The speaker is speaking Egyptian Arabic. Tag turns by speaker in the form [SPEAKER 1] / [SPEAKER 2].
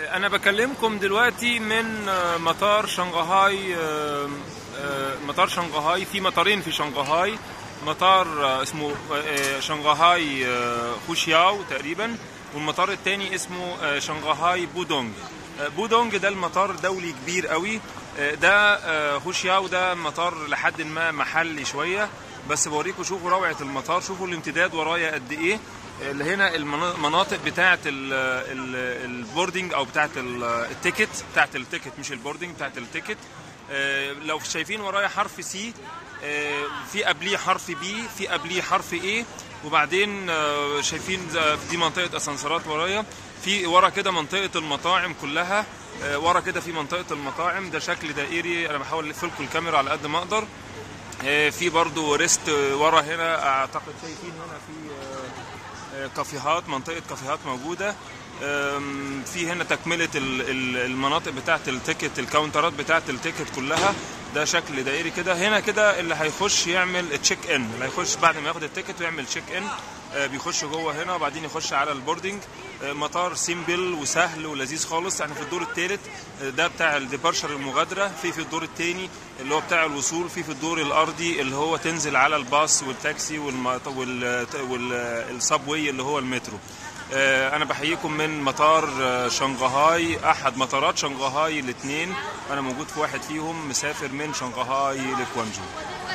[SPEAKER 1] انا بكلمكم دلوقتي من مطار شنغهاي مطار شنغهاي في مطارين في شنغهاي مطار اسمه شنغهاي خوشياو تقريبا والمطار الثاني اسمه شنغهاي بودونج بودونج ده المطار دولي كبير قوي ده خوشياو ده مطار لحد ما محلي شويه بس بوريكم شوفوا روعه المطار شوفوا الامتداد ورايا قد ايه اللي هنا المناطق بتاعه البوردنج او بتاعه التيكت بتاعه التيكت مش البوردنج بتاعه التيكت لو شايفين ورايا حرف سي في قبليه حرف بي في قبليه حرف اي وبعدين شايفين دي منطقه اسانسيرات ورايا في ورا كده منطقه المطاعم كلها ورا كده في منطقه المطاعم ده شكل دائري انا بحاول الف لكم الكاميرا على قد ما اقدر في برضو ريست ورا هنا اعتقد شايفين هنا في كافيهات منطقه كافيهات موجوده في هنا تكمله المناطق بتاعه التيكت الكاونترات بتاعه التيكت كلها ده شكل دائري كده هنا كده اللي هيخش يعمل تشيك ان اللي هيخش بعد ما ياخد التيكت ويعمل تشيك ان بيخش جوه هنا وبعدين يخش على البوردنج مطار سيمبل وسهل ولذيذ خالص احنا في الدور الثالث ده بتاع الديبارشر المغادره في في الدور الثاني اللي هو بتاع الوصول في في الدور الارضي اللي هو تنزل على الباص والتاكسي والسبوي اللي هو المترو انا بحييكم من مطار شنغهاي احد مطارات شنغهاي الاثنين انا موجود في واحد فيهم مسافر من شنغهاي لكوانجو